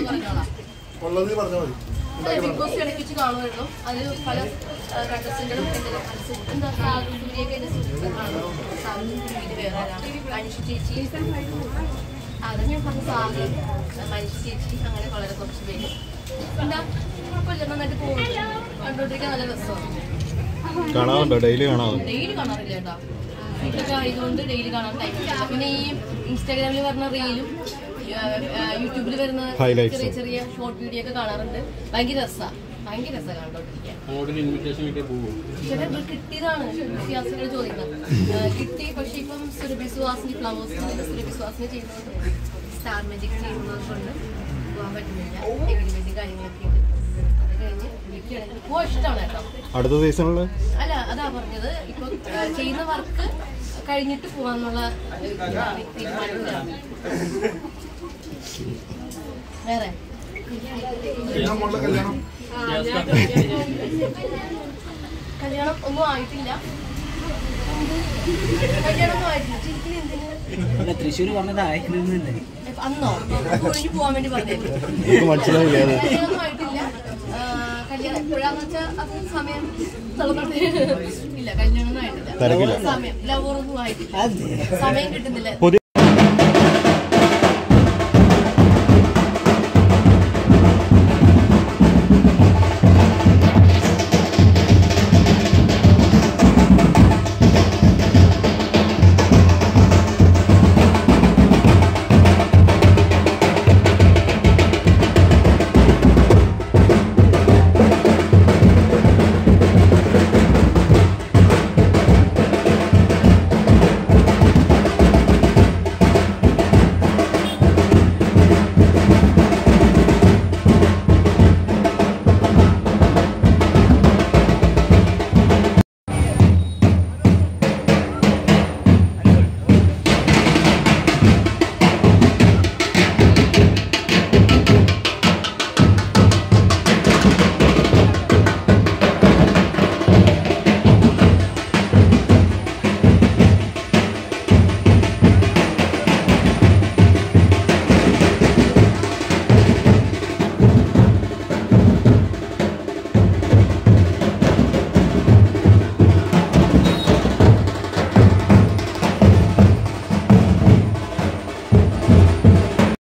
പറഞ്ഞോളാം ഉള്ളത് പറഞ്ഞാൽ മതി അതെ, ബിഗ് ബോസ് ഇടയ്ക്ക് വെച്ച് കാണുമായിരുന്നു അതിൽ പല കണ്ടസ്റ്റന്റും എന്താ സാധനത്തിലേക്ക് എന്റെ സുഹൃത്തുക്കളാണ് സാധനം വേറെ ആരാ? മനുഷ്യ ചേച്ചി അത് ഞാൻ പറഞ്ഞ സാധനം മനുഷ്യ ചേച്ചി അങ്ങനെ വളരെ കുറച്ച് പേര് എന്താ കുഴപ്പമില്ല നന്നായിട്ട് പോകുന്നുണ്ട് കണ്ടോണ്ടിരിക്കാൻ നല്ല രസമാണ് കാണാറുണ്ടോ ഡെയിലി കാണാറുണ്ട് ഡെയിലി കാണാറില്ല കേട്ടോ വീട്ടിലൊക്കെ ആയതുകൊണ്ട് ഡെയിലി കാണാൻ ടൈം പിന്നെ ഈ ഇൻസ്റ്റാഗ്രാമിൽ വരുന്ന റീലും യൂട്യൂബിൽ വരുന്ന Highlights. ചെറിയ ചെറിയ ഷോർട്ട് വീഡിയോ ഒക്കെ കാണാറുണ്ട് ഭയങ്കര രസമാണ് ഭയങ്കര രസമാണ് കണ്ടോണ്ടിരിക്കാൻ അങ്ങോട്ടൊരു ഇൻവിറ്റേഷൻ കിട്ടിയ പോകും ചേട്ടാ ഇത് കിട്ടിയതാണ് വിശ്വാസികൾ ചോദിക്കുന്നത് ആ, കിട്ടി പക്ഷെ ഇപ്പം സുരഭി സുഹാസിനി ഫ്ലവേഴ്സ് സുരഭി സുഹാസിനി ചെയ്യുന്നതുകൊണ്ട് സ്റ്റാർ മാജിക് ചെയ്യുന്നത് കൊണ്ട് പോകാൻ പറ്റുന്നില്ല എഗ്രിമെന്റും കാര്യങ്ങളൊക്കെ ഉണ്ട് അത് കഴിഞ്ഞ് വിളിക്കുകയാണെങ്കിൽ പോകാൻ ഇഷ്ടമാണ് കേട്ടോ അടുത്ത സീസണിൽ അല്ല അതാ പറഞ്ഞത് ഇപ്പൊ ആ, ചെയ്യുന്ന വർക്ക് കഴിഞ്ഞിട്ട് പോവാന്നുള്ള ഇതാണ് തീരുമാനത്തിലാണ് വേറെ ഞാൻ മോളുടെ കല്യാണം കല്യാണം ഒന്നും ആയിട്ടില്ല കല്യാണം ഒന്നും ആയിട്ടില്ല ചിരിക്കുന്ന എന്തിന് അല്ല തൃശ്ശൂർ പറഞ്ഞത് അയക്കണമെന്നല്ലേ അന്നോ ഒഴിഞ്ഞു പോവാൻ വേണ്ടി പറഞ്ഞില്ലേ എനിക്ക് മനസ്സിലായില്ല അത് കല്യാണമൊന്നും ആയിട്ടില്ല ആ, കല്യാണം എപ്പോഴാന്ന് വെച്ചാൽ അത് സമയം തുറന്നിട്ട് ഇല്ല കല്യാണമൊന്നും ആയിട്ടില്ല തിരക്കില്ല. സമയം ലവറൊന്നും ആയിട്ടില്ല അതെ സമയം കിട്ടുന്നില്ല പുതിയ